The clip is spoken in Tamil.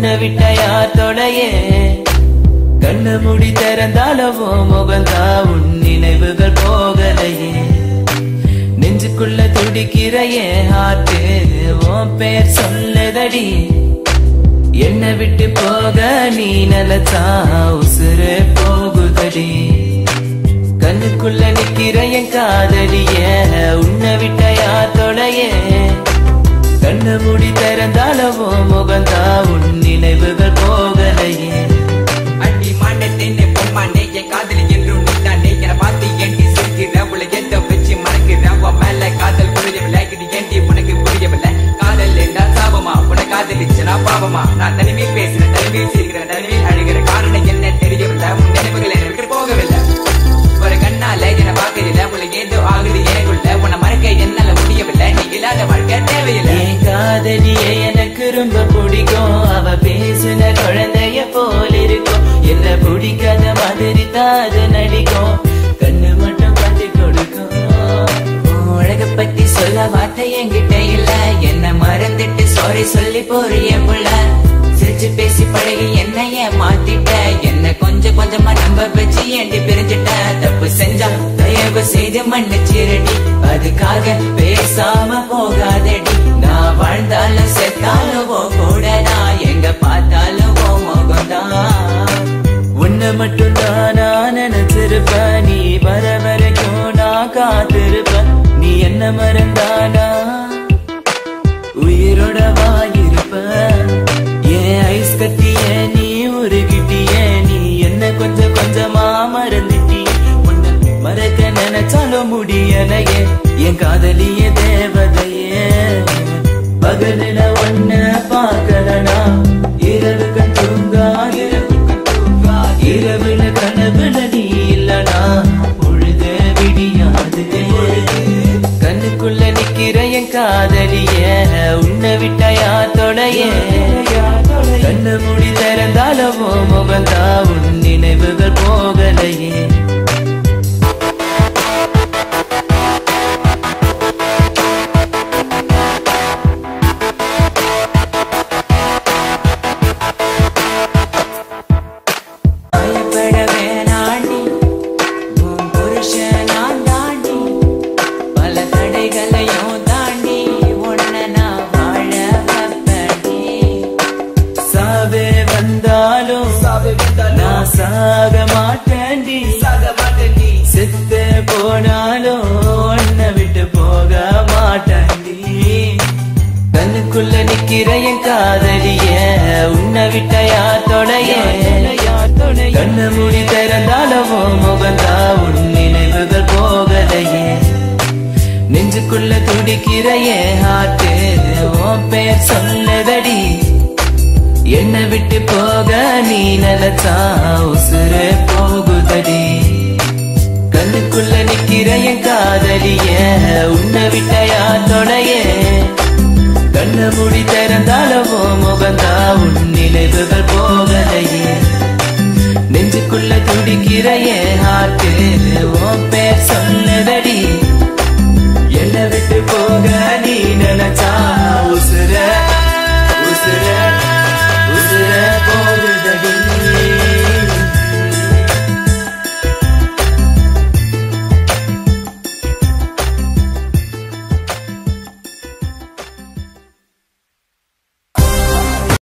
உன்னை விட்ட யாத்தோடையே கண்ணு மூடி திறந்தாலவோ முகந்தா உன் நினைவுகள் போகலையே நெஞ்சுக்குள்ள துடிக்கிற என் ஹார்ட்டு உன் பேர் சொல்லுதடி என்னை விட்டு போக நீ நினைச்சா உசுறு போகுதடி கண்ணுக்குள்ள நிக்கிற என் காதலிய உன்னை விட்ட யாத்தோடையே கண்ணு மூடி திறந்தாலவோ முகந்தா உன் நினைவுகள் போகலையே அடி மாண்டேனே பொம்மாண்டே என் காதலி என்றும் நீதானே என பார்த்து ஏண்டி சிரிக்கிற உள்ள எந்த வச்சு மறக்கிற உன் மேல காதல் புரியவில்லை இது ஏண்டி உனக்கு புரியவில்லை காதல் என்றால் சாபமா உன காதலிச்சனா பாவமா நான் தனிமையில் பேசுறேன் தனிமையில் சிரிக்கிறேன் தனிமையில் அழுகிற காரணம் என்ன தெரியவில்லை உன் நினைவுகள் என்னை விட்டு போகவில்லை ஒரு கண்ணால என்ன பார்க்கறதில்ல உங்களுக்கு ஏதோ ஆகுது எனக்குள்ள உன்னை மறக்க என்னால முடியவில்லை நீ இல்லாத வாழ்க்கை தேவையில்லை என் காதலியே எனக்கு ரொம்ப பிடிக்கும் அவ பேசுன குழந்தைய போல இருக்கும் என்ன பிடிக்காத மாதிரி தான் அது நடிக்கும் கண்ணு மட்டும் பார்த்து கொடுக்கும் உன் அழக பத்தி சொல்ல வார்த்தை என்கிட்ட இல்ல என்ன மறந்துட்டு சாரி சொல்லி போறிய புள்ள சிரிச்சு பேசி பழகி என்ன ஏமாத்திட்ட என்ன கொஞ்சம் கொஞ்சமா நம்ப வச்சு ஏண்டி பிரிஞ்சிட்ட தப்பு செஞ்சா தயவு செய்து மன்னிச்சிரடி அதுக்காக பேசாம போகாதடி நான் வாழ்ந்தாலும் செத்தாலும் உன் கூட நான் எங்க பார்த்தாலும் உன் முகம்தான் உன்னை மட்டும் தான் நான் நினைச்சிருப்பேன் நீ வர வரைக்கும் நான் காத்திருப்பேன் நீ என்ன மறந்தானா உயிரோட வாயிருப்ப ஏன் ஐஸ் கட்டிய நீ உருகிட்டிய நீ என்ன கொஞ்சம் கொஞ்சமா மறந்துட்டி உன்னை மறக்க நினைச்சாலும் முடியலையே என் காதலிய தேவதையே பகலில ஒன்ன பார்க்கலனா இரவு கண் தூங்கா இரவு கண் தூங்கா இரவுல கனவுல நீ இல்லனா பொழுது விடியாது கண்ணுக்குள்ள நிக்கிற என் காதலிய உன்னை விட்ட யாத்தோடைய கண்ணு மூடி திறந்தாலவோ முகந்தா உன் நினைவுகள் போகலையே பயப்பட வேணாண்டி உன் புருஷன் நான் தாண்டி பல தடைகளையும் தாண்டி உன்னை நான் வாழ வைப்பேன்டி சாவே வந்தாலும் நான் சாக மாட்டேன்டி செத்து போனாலும் உன்னை விட்டு போக மாட்டேன்டி கண்ணுக்குள்ள நிக்கிற என் காதலிய உன்னை விட்ட யாத்தோடைய கண்ணு மூடி திறந்தாலவோ முகந்தா உன் நினைவுகள் போகலையே நெஞ்சுக்குள்ள துடிக்கிற என் ஹார்ட்டு உன் பேர் சொல்லுதடி என்னை விட்டு போக நீ நினைச்சா உசுறு போகுதடி கண்ணுக்குள்ள நிக்கிற என் காதலிய உன்னை விட்ட யாத்தோடைய கண்ண மூடி திறந்தாலவோ முகந்தா உன் நினைவுகள் போகலையே நெஞ்சுக்குள்ள துடிக்கிற